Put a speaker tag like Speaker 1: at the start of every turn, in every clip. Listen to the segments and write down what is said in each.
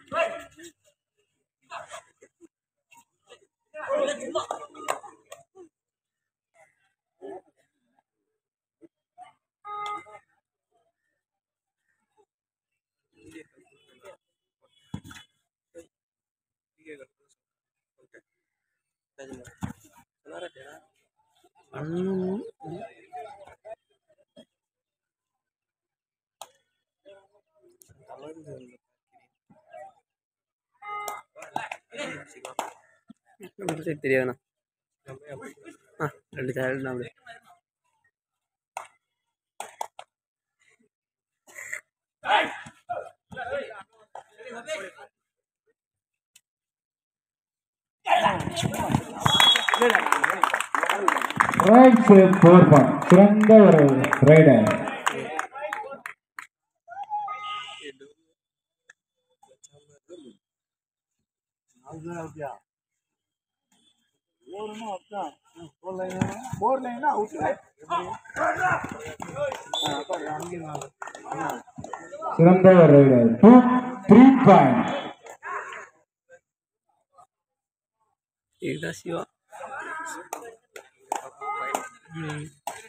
Speaker 1: சரி தெரியாதுண்ணா ஆ ரெண்டு சேனல் அப்படி
Speaker 2: ரைட் சேவ் ஃபோர் பாயிண்ட் சிறந்த ஒரு ரைடர் சிறந்த ஒரு ரைடர் டூ த்ரீ பாயிண்ட்
Speaker 1: இதுதான் சிவா ம்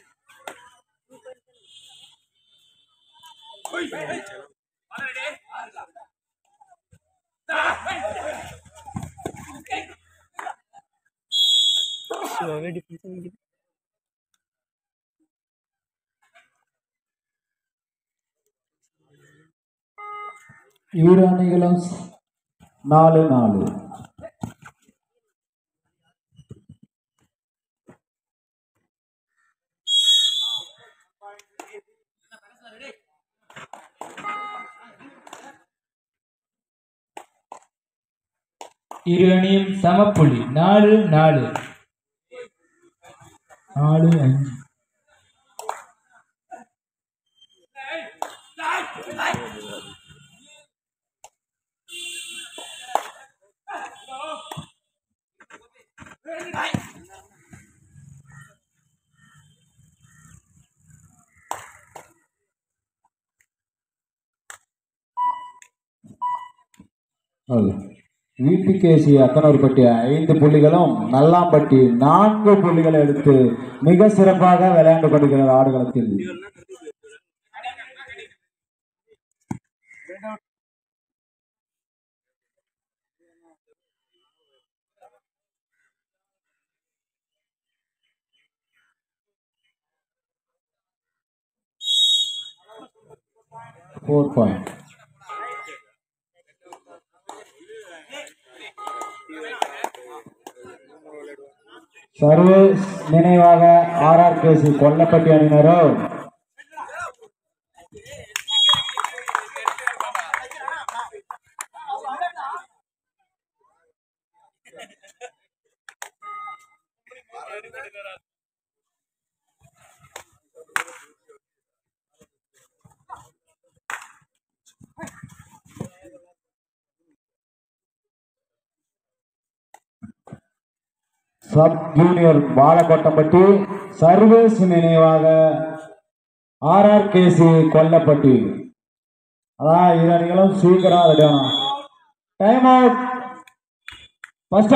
Speaker 1: சிவாவே டிஃபென்ஸ் நிற்குது
Speaker 2: இரு அணிகளும் நாலு நாலு
Speaker 3: இரு அணியும் சமப்புள்ளி நாலு நாலு நாலு அஞ்சு
Speaker 2: வீட்டுக்கேசி அத்தனூர்பட்டி ஐந்து புள்ளிகளும் நல்லாம்பட்டி நான்கு புள்ளிகளை எடுத்து மிக சிறப்பாக விளையாண்டு கொண்டிருக்கிறது ஆடுகளத்தில் ஃபோர் பாயிண்ட் சர்வீஸ் நினைவாக ஆர்ஆர்கேசி கொல்லப்பட்டி அணியினரோ சப் ஜூனியர் பாலக்கோட்டம்பட்டி சர்வீஸ் நினைவாக ஆர்ஆர்கேசி கொல்லப்பட்டி அதான் இரு அணிகளும் சீக்கிரம் ரெடி ஆகணும் time out first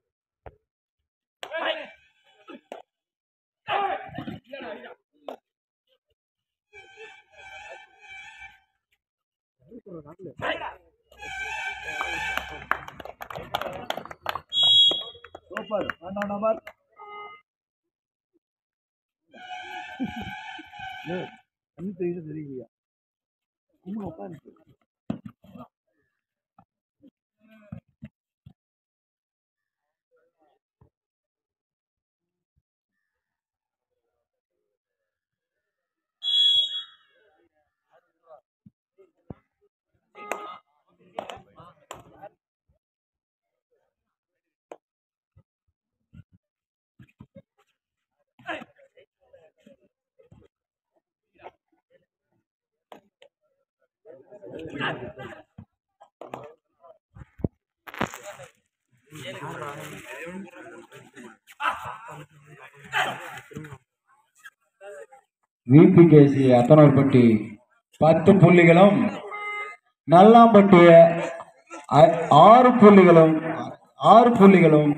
Speaker 2: VBKC Athanurpatti பத்து புள்ளிகளும் நல்லாம்பட்டி ஐ- ஆறு புள்ளிகளும் ஆறு புள்ளிகளும்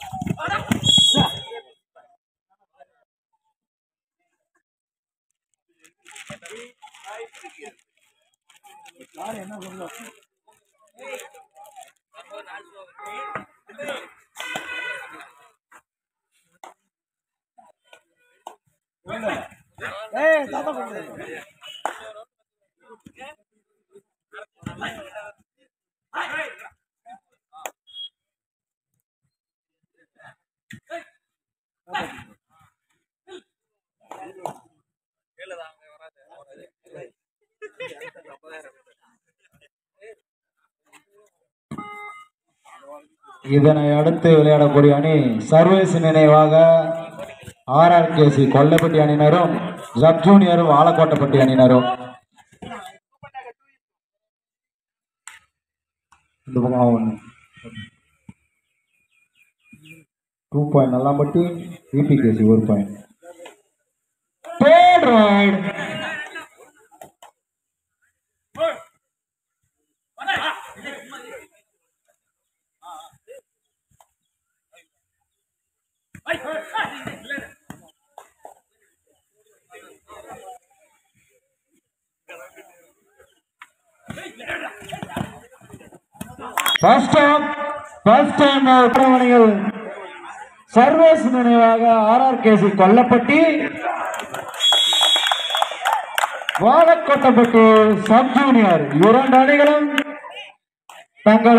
Speaker 2: இதனை அடுத்து விளையாடக்கூடிய அணி சர்வீஸ் நினைவாக ஆர்ஆர்கேசி கொல்லைப்பட்டி அணியினரும் ஜப் ஜூனியரும் ஆலக்கோட்டைப்பட்டி அணியினரும் இந்த பக்கம் ஒன்று டூ பாயிண்ட் நல்லாம்பட்டி விபிகேசி ஒரு point third right first time first time உத்தரவணிகள் சர்வீஸ் நினைவாக RRKC Kollapatti Vazhakottapatti sub junior இரண்டு அணிகளும் தங்கள்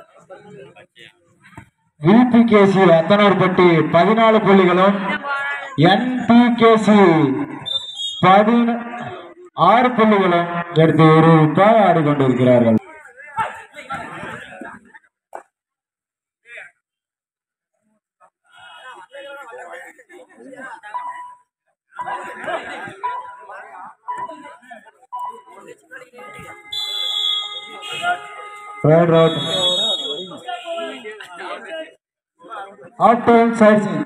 Speaker 2: விபிகேசி அத்தனூர்பட்டி பதினாலு புள்ளிகளும் என்பிகேசி பதின ஆறு புள்ளிகளும் எடுத்து ஒரு ரூபாய் ஆடிக்கொண்டிருக்கிறார்கள் Third round. Out turn side seam.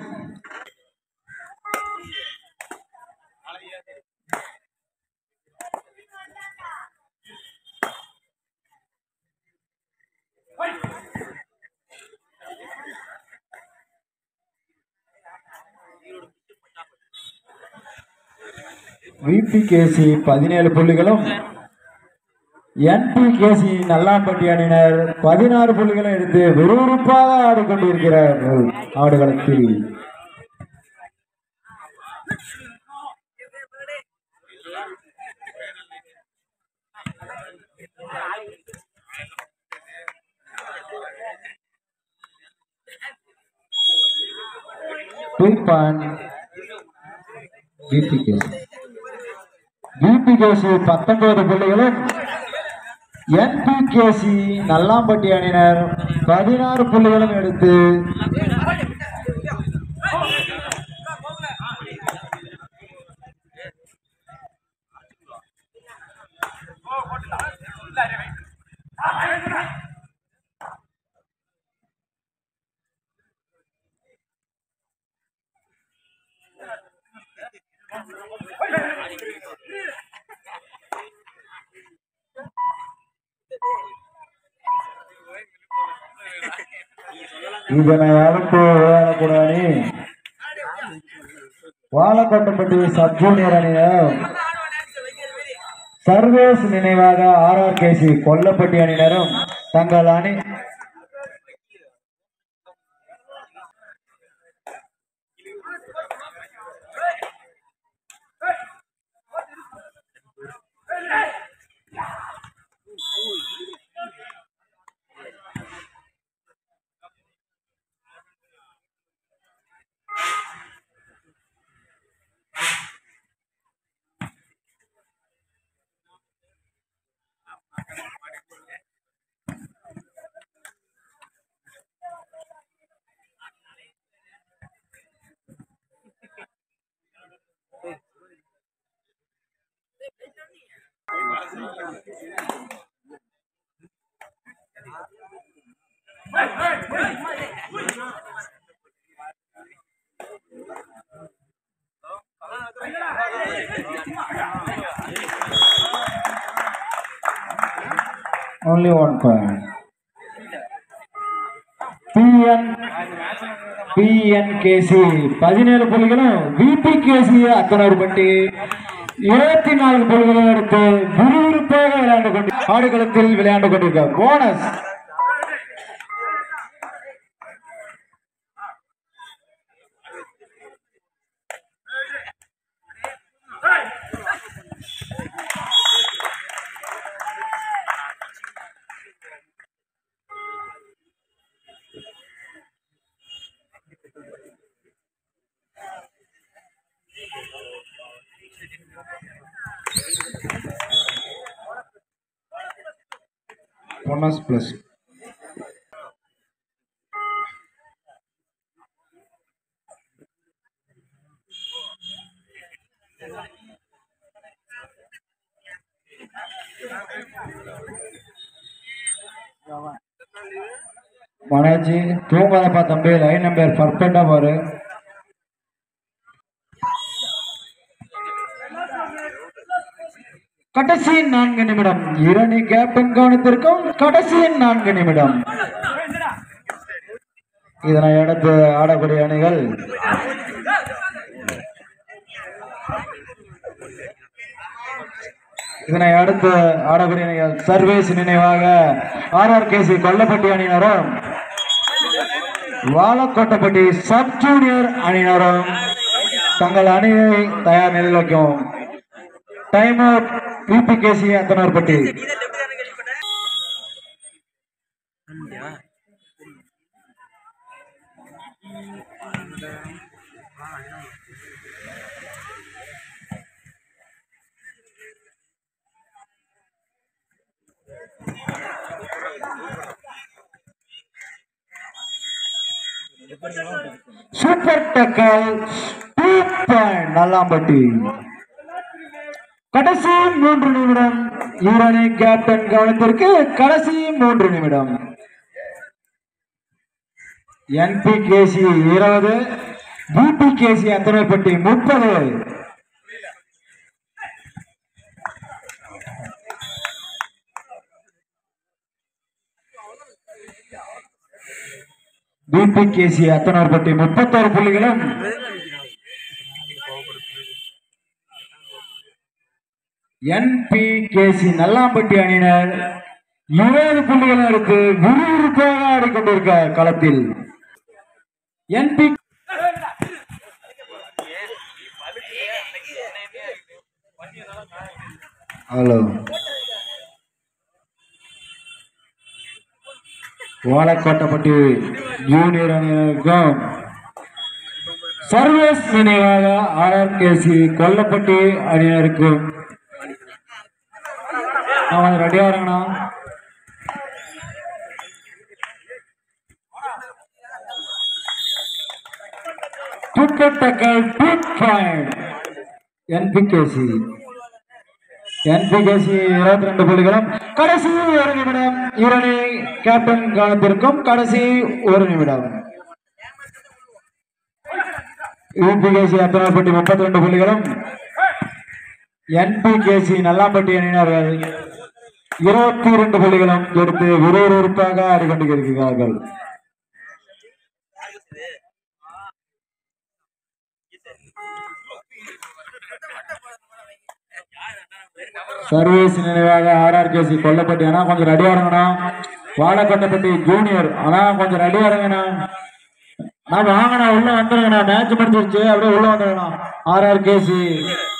Speaker 2: விபிகேசி பதினேழு புள்ளிகளும் என்பிகேசி நல்லாம்பட்டி அணியினர் பதினாறு புள்ளிகளை எடுத்து விறுவிறுப்பாக ஆடிக்கொண்டிருக்கிறார்கள் ஆடுகளத்தில் Two point விபிகேசி விபிகேசி பத்தொன்பது புள்ளிகளும் என்பிகேசி நல்லாம்பட்டி அணியினர் பதினாறு புள்ளிகளும் எடுத்து இதனை அடுத்து விளையாடக்கூடிய அணி வாழக்கோட்டைப்பட்டி சப் ஜூனியர் அணியினர் சர்வேஸ் நினைவாக ஆர்ஆர்கேசி கொல்லப்பட்டி அணியினரும் தங்கள் அணி only one point. PN PNKC பதினேழு புள்ளிகளும் விபிகேசி அத்தனூர்பட்டி இருபத்தி நான்கு புள்ளிகளும் எடுத்து விறுவிறுப்பாக விளையாண்டு கொண்டு ஆடுகளத்தில் விளையாண்டு கொண்டிருக்க போனஸ் போனஸ் பிளஸ் மனோஜி தூங்காதப்பா தம்பி லைன் நம்பர் பர்ஃபெக்டா பாரு கடைசி நான்கு நிமிடம் இரணி கேப்டன் கவனத்திற்கும் கடைசி நான்கு நிமிடம் இதனை அடுத்து ஆடக்கூடிய அணிகள் இதனை அடுத்து ஆடக்கூடிய அணிகள் சர்வீஸ் நினைவாக ஆர்ஆர்கேசி கொல்லப்பட்டி அணியினரும் வாழக்கோட்டப்பட்டி சப் ஜூனியர் அணியினரும் தங்கள் அணியை தயார் நிலையில் வைக்கும் time out PBKC Athanurpatti super tackle two point Nallampatti கடைசி மூன்று நிமிடம் ஈரணி கேப்டன் கவனத்திற்கு கடைசி மூன்று நிமிடம் என்பிகேசி இருபது பிபிகேசி அத்தனைப்பட்டி முப்பது பிபிகேசி அத்தனூர்பட்டி முப்பத்தோரு புள்ளிகளும் என்பிகேசி நல்லாம்பட்டி அணியினர் இருபது புள்ளிகளை எடுத்து விறுவிறுப்பாக ஆடிக்கொண்டிருக்க களத்தில் என்பி ஹலோ வாழக்கோட்டப்பட்டி ஜூனியர் அணியினருக்கும் சர்வீஸ் நினைவாக ஆர்ஆர்கேசி கொல்லப்பட்டி அணியினருக்கும் அவன் ரெடியா இருங்கண்ணா துப்பட்டக்கள் பிக் பாயிண்ட் என்பிகேசி என்பிகேசி இருபத்தி ரெண்டு புள்ளிகளும் கடைசி ஒரு நிமிடம் இரணி கேப்டன் காலத்திற்கும் கடைசி ஒரு நிமிடம் யூபிகேசி அத்தனாப்பட்டி முப்பத்தி ரெண்டு புள்ளிகளும் என்பிகேசி நல்லாம்பட்டி அணியினர்கள் இருபத்தி இரண்டு புள்ளிகளும் எடுத்து விறுவிறுப்பாக ஆடிக்கொண்டிருக்கிறார்கள் சர்வீஸ் நினைவாக ஆர்ஆர்கேசி கொல்லப்பட்டி ஆனா கொஞ்சம் ரெடியா இருங்கண்ணா வாழக்கொட்டப்பட்டி ஜூனியர் ஆனா கொஞ்சம் ரெடியா இருங்கண்ணா நான் வாங்கண்ணா உள்ள வந்துருங்கண்ணா மேட்ச் முடிஞ்சிருச்சு அப்படியே உள்ள வந்துருங்கண்ணா ஆர்ஆர்கேசி